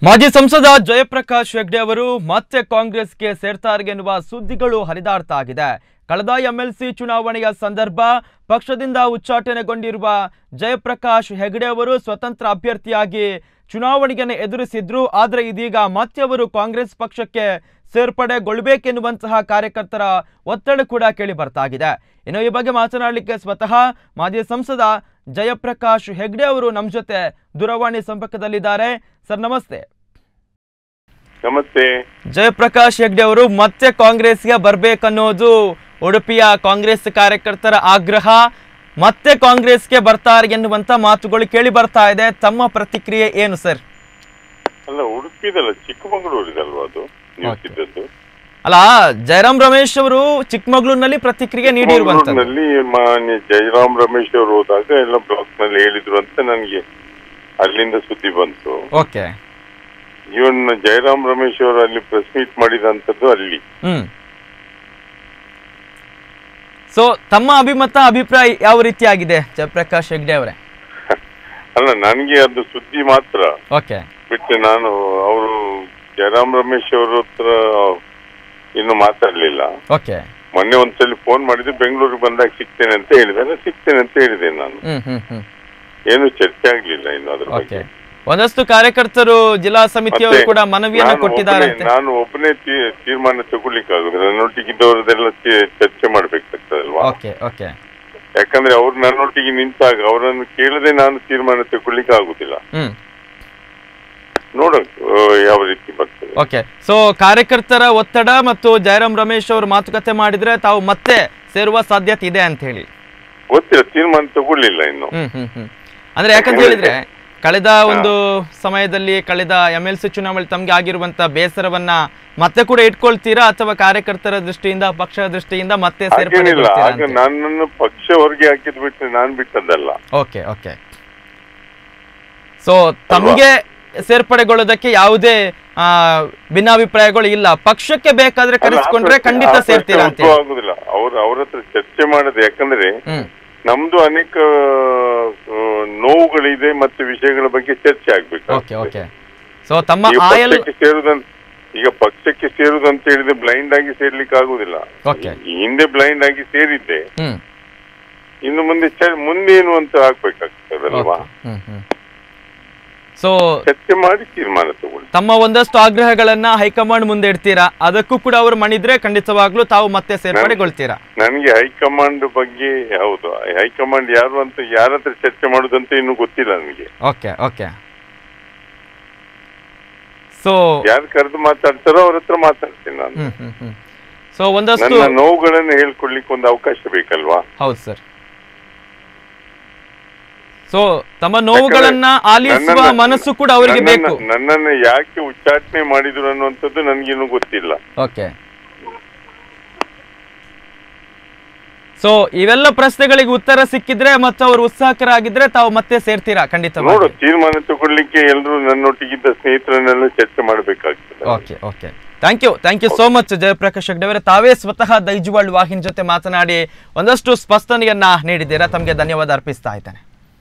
ಮಾಜಿ ಸಂಸದ ಜಯಪ್ರಕಾಶ್ ಹೆಗ್ಡೆ ಅವರು ಮತ್ತೆ ಕಾಂಗ್ರೆಸ್ಗೆ ಸೇರ್ತಾರೆ ಎನ್ನುವ ಸುದ್ದಿಗಳು ಹರಿದಾಡ್ತಾ ಇದೆ ಕಳೆದ ಎಂಎಲ್ಸಿ ಚುನಾವಣೆಯ ಸಂದರ್ಭ ಪಕ್ಷದಿಂದ ಉಚ್ಚಾಟನೆಗೊಂಡಿರುವ ಜಯಪ್ರಕಾಶ್ ಹೆಗ್ಡೆ ಅವರು ಸ್ವತಂತ್ರ ಅಭ್ಯರ್ಥಿಯಾಗಿ ಚುನಾವಣೆಯನ್ನು ಎದುರಿಸಿದ್ರು ಆದರೆ ಇದೀಗ ಮತ್ತೆ ಅವರು ಕಾಂಗ್ರೆಸ್ ಪಕ್ಷಕ್ಕೆ ಸೇರ್ಪಡೆಗೊಳ್ಳಬೇಕೆನ್ನುವಂತಹ ಕಾರ್ಯಕರ್ತರ ಒತ್ತಡ ಕೂಡ ಕೇಳಿ ಬರ್ತಾ ಇದೆ ಇನ್ನು ಈ ಬಗ್ಗೆ ಮಾತನಾಡಲಿಕ್ಕೆ ಸ್ವತಃ ಮಾಜಿ ಸಂಸದ ಜಯಪ್ರಕಾಶ್ ಹೆಗ್ಡೆ ಅವರು ನಮ್ಮ ಜೊತೆ ದೂರವಾಣಿ ಸಂಪರ್ಕದಲ್ಲಿದ್ದಾರೆ ಸರ್ ನಮಸ್ತೆ ನಮಸ್ತೆ ಜಯಪ್ರಕಾಶ್ ಹೆಗ್ಡೆ ಅವರು ಮತ್ತೆ ಕಾಂಗ್ರೆಸ್ಗೆ ಬರ್ಬೇಕನ್ನೋದು ಉಡುಪಿಯ ಕಾಂಗ್ರೆಸ್ ಕಾರ್ಯಕರ್ತರ ಆಗ್ರಹ ಮತ್ತೆ ಕಾಂಗ್ರೆಸ್ಗೆ ಬರ್ತಾರೆ ಎನ್ನುವಂತ ಮಾತುಗಳು ಕೇಳಿ ಬರ್ತಾ ಇದೆ ತಮ್ಮ ಪ್ರತಿಕ್ರಿಯೆ ಏನು ಸರ್ ಅಲ್ಲ ಉಡುಪಿದಲ್ಲ ಚಿಕ್ಕಮಗಳೂರಿದಲ್ವಾ ಅದು ನೀವು Okay. ಇದ್ದದ್ದು ಅಲ್ಲ ಜಯರಾಮ್ ರಮೇಶ್ ಅವರು ಚಿಕ್ಕಮಗಳೂರಿನಲ್ಲಿ ಪ್ರತಿಕ್ರಿಯೆ ನೀಡಿರುವಂತದ್ದು ಚಿಕ್ಕಮಗಳೂರಿನಲ್ಲಿ ಮಾನ್ಯ ಜಯರಾಮ್ ರಮೇಶ್ ಅವರು ಹೋದಾಗ ಎಲ್ಲ ಬ್ಲಾಕ್ ನಲ್ಲಿ ಹೇಳಿದ್ರು ಅಂತ ನನಗೆ ಅಲ್ಲಿಂದ ಸುದ್ದಿ ಬಂತು ಓಕೆ ಇವನ್ ಜಯರಾಮ್ ರಮೇಶ್ ಅವರು ಅಲ್ಲಿ ಪ್ರೆಸ್ ಮೀಟ್ ಮಾಡಿದಂತದ್ದು ಅಲ್ಲಿ ಹ್ಮ್ ಸೊ ತಮ್ಮ ಅಭಿಮತ ಅಭಿಪ್ರಾಯ ಯಾವ ರೀತಿಯಾಗಿದೆ ಜಯಪ್ರಕಾಶ್ ಹೆಗ್ಡೆ ಅವರೇ ಅಲ್ಲ ನನಗೆ ಅದು ಸುದ್ದಿ ಮಾತ್ರ ಓಕೆ ಬಿಟ್ಟು ನಾನು ಅವರು ಜಯರಾಮ್ ರಮೇಶ್ ಅವ್ರ ಹತ್ರ ಇನ್ನು ಮಾತಾಡ್ಲಿಲ್ಲ ಓಕೆ ಮೊನ್ನೆ ಒಂದ್ಸಲಿ ಫೋನ್ ಮಾಡಿದ್ದು ಬೆಂಗಳೂರಿಗೆ ಬಂದಾಗ ಸಿಗ್ತೇನೆ ಅಂತ ಹೇಳಿದೆ ಸಿಗ್ತೇನೆ ಅಂತ ಹೇಳಿದೆ ನಾನು ಹ್ಮ್ ಹ್ಮ್ ಹ್ಮ್ ಏನು ಚರ್ಚೆ ಆಗ್ಲಿಲ್ಲ ಇನ್ನು ಅದ್ರ ಓಕೆ ಬಗ್ಗೆ ಒಂದಷ್ಟು ಕಾರ್ಯಕರ್ತರು ಜಿಲ್ಲಾ ಸಮಿತಿಯವರು ಮತ್ತೆ ಕೂಡ ಮನವಿಯನ್ನ ನಾನು ಕೊಟ್ಟಿದ್ದಾರಂತೆ ಒಬ್ಬನೇ- ನಾನು ಒಬ್ಬನೇ ತೀ- ತೀರ್ಮಾನ ತಗೊಳ್ಳಿಕ್ಕಾಗುದಿಲ್ಲ ನನ್ನೊಟ್ಟಿಗಿದ್ದವರದೆಲ್ಲ ತಿ- ಚರ್ಚೆ ಮಾಡ್ಬೇಕಾಗ್ತದಲ್ವಾ ಓಕೆ ಓಕೆ ಯಾಕಂದ್ರೆ ಅವ್ರು ನನ್ನೊಟ್ಟಿಗೆ ನಿಂತಾಗ ಅವರನ್ನು ಕೇಳದೆ ನಾನು ತೀರ್ಮಾನ ತಗೊಳ್ಳಿಕ್ಕೆ ಆಗುದಿಲ್ಲ ಹ್ಮ್ ನೋಡ ಯಾವ ರೀತಿ ಬರ್ತದೆ ಓಕೆ ಸೊ ಕಾರ್ಯಕರ್ತರ ಒತ್ತಡ ಮತ್ತು ಜಯರಾಮ್ ರಮೇಶ್ ಅವರು ಮಾತುಕತೆ ಮಾಡಿದ್ರೆ ತಾವು ಮತ್ತೆ ಸೇರುವ ಸಾಧ್ಯತೆ ಇದೆ ಅಂತ ಹೇಳಿ ಗೊತ್ತಿಲ್ಲ ತೀರ್ಮಾನ ತಗೊಳ್ಳಿಲ್ಲ ಇನ್ನು ಹ್ಮ್ ಹ್ಮ್ ಹ್ಮ್ ಅಂದ್ರೆ ಯಾಕಂತ ಹೇಳಿದ್ರೆ ಕಳೆದ ಒಂದು ಸಮಯದಲ್ಲಿ ಕಳೆದ ಎಂ ಎಲ್ ಸಿ ಚುನಾವಣೆ ತಮ್ಗೆ ಆಗಿರುವಂತ ಬೇಸರವನ್ನ ಮತ್ತೆ ಕೂಡ ಇಟ್ಕೊಳ್ತೀರಾ ಅಥವಾ ಕಾರ್ಯಕರ್ತರ ದೃಷ್ಟಿಯಿಂದ ಪಕ್ಷದ ದೃಷ್ಟಿಯಿಂದ ಮತ್ತೆ ಸೇರ್ಪಡೆ ಹಾಗೇನಿಲ್ಲ ಆಗ ನನ್ನನ್ನು ಪಕ್ಷ ಹೊರಗೆ ಹಾಕಿದ್ ಬಿಟ್ಟು ನಾನ್ ಬಿಟ್ಟದ್ದಲ್ಲ ಓಕೆ ಓಕೆ ಸೊ ತಮಗೆ ಸೇರ್ಪಡೆಗೊಳ್ಳೋದಕ್ಕೆ ಯಾವುದೇ ಆ, ಭಿನ್ನಾಭಿಪ್ರಾಯಗಳು ಇಲ್ಲ ಪಕ್ಷಕ್ಕೆ ಬೇಕಾದ್ರೆ ಕರೆಸ್ಕೊಂಡ್ರೆ ಖಂಡಿತ ಸೇರ್ತೀರಾ ಅಂತ ಹೇಳಿ. ಆಗುದಿಲ್ಲ ಅವ್ರ ಅವ್ರ ಹತ್ರ ಚರ್ಚೆ ಮಾಡದೆ ಯಾಕಂದ್ರೆ ಹ್ಮ್ ನಮ್ದು ಅನೇಕ ಆ, ನೋವುಗಳಿದೆ ಮತ್ತೆ ವಿಷಯಗಳ ಬಗ್ಗೆ ಚರ್ಚೆ ಆಗ್ಬೇಕು ಓಕೆ ಓಕೆ ಸೊ ತಮ್ಮ ಈಗ ಆಯಲ್ ಪಕ್ಷಕ್ಕೆ ಸೇರುದಂತ ಈಗ ಪಕ್ಷಕ್ಕೆ ಸೇರುದಂತ ಹೇಳಿದ್ರೆ ಬ್ಲೈಂಡ್ ಆಗಿ ಸೇರ್ಲಿಕ್ಕೆ ಆಗುದಿಲ್ಲ ಓಕೆ ಈ ಹಿಂದೆ ಬ್ಲೈಂಡ್ ಆಗಿ ಸೇರಿದ್ದೆ ಹ್ಮ್ ಇನ್ನು ಮುಂದೆ ಚ- ಮುಂದೇನು ಅಂತ ಆಗ್ಬೇಕಾಗ್ತದಲ್ವಾ ಓಕೆ. ಹ್ಮ್ ಹ್ಮ್ ಸೊ ಚರ್ಚೆ ಮಾಡಿ ತೀರ್ಮಾನ ತಗೊಳ್ಳಿ ತಮ್ಮ ಒಂದಷ್ಟು ಆಗ್ರಹಗಳನ್ನ ಹೈಕಮಾಂಡ್ ಮುಂದೆ ಇಡ್ತೀರಾ ಅದಕ್ಕೂ ಕೂಡ ಅವರು ಮಣಿದ್ರೆ ಖಂಡಿತವಾಗ್ಲೂ ತಾವು ಮತ್ತೆ ಸೇರ್ಪಡೆಗೊಳ್ತೀರಾ ನನಗೆ ಹೈಕಮಾಂಡ್ ಬಗ್ಗೆ ಹೌದು ಹೈಕಮಾಂಡ್ ಯಾರು ಅಂತ ಯಾರ ಹತ್ರ ಚರ್ಚೆ ಮಾಡುದಂತ ಇನ್ನು ಗೊತ್ತಿಲ್ಲ ನನಗೆ ಓಕೆ ಓಕೆ ಸೊ ಯಾರು ಕರೆದು ಮಾತಾಡ್ತಾರೋ ಅವ್ರ ಹತ್ರ ಮಾತಾಡ್ತೀನಿ ನಾನು ಹ್ಮ್ ಹ್ಮ್ ಹ್ಮ್ ಸೊ ಒಂದಷ್ಟು ನನ್ನ ನೋವುಗಳನ್ನು ಹೇಳ್ಕೊಳ್ಲಿಕ್ಕೆ ಒಂದು ಅವಕಾಶ ಬೇಕಲ್ವಾ ಹೌದು ಸರ್ ಸೊ ತಮ್ಮ ನೋವುಗಳನ್ನ ಆಲಿಸುವ ನನ್ನನ್ನ- ಮನಸ್ಸು ಕೂಡ ಅವರಿಗೆ ನನ್ನನ್ನ- ಬೇಕು ನನ್ನನ್ನ ಯಾಕೆ ಉಚ್ಚಾಟನೆ ಮಾಡಿದ್ರು ಅನ್ನುವಂಥದ್ದು ನನಗಿನ್ನೂ ಗೊತ್ತಿಲ್ಲ ಓಕೆ ಸೊ ಇವೆಲ್ಲ ಪ್ರಶ್ನೆಗಳಿಗೆ ಉತ್ತರ ಸಿಕ್ಕಿದ್ರೆ ಮತ್ತು ಅವರು ಉತ್ಸಾಹಕರಾಗಿದ್ರೆ ತಾವು ಮತ್ತೆ ಸೇರ್ತೀರಾ ನೋಡು ಖಂಡಿತವಾಗಿ ತೀರ್ಮಾನ ತಗೊಳ್ಳಿಕ್ಕೆ ಎಲ್ಲರೂ ನನ್ನೊಟ್ಟಿಗಿದ್ದ ಸ್ನೇಹಿತರನ್ನೆಲ್ಲ ಚರ್ಚೆ ಮಾಡಬೇಕಾಗ್ತದೆ okay okay thank you thank you so much Jayaprakash Hegde ಅವರೇ ತಾವೇ ಸ್ವತಃ ದೈಜುವಾಳ್ ವಾಹಿನ್ ಜೊತೆ ಮಾತನಾಡಿ ಒಂದಷ್ಟು ಸ್ಪಷ್ಟನೆಯನ್ನ ನೀಡಿದ್ದೀರಾ ತಮಗೆ ಧನ್ಯವಾದ ಅರ್ಪಿಸ್ತಾ ಇದ್ದೇನೆ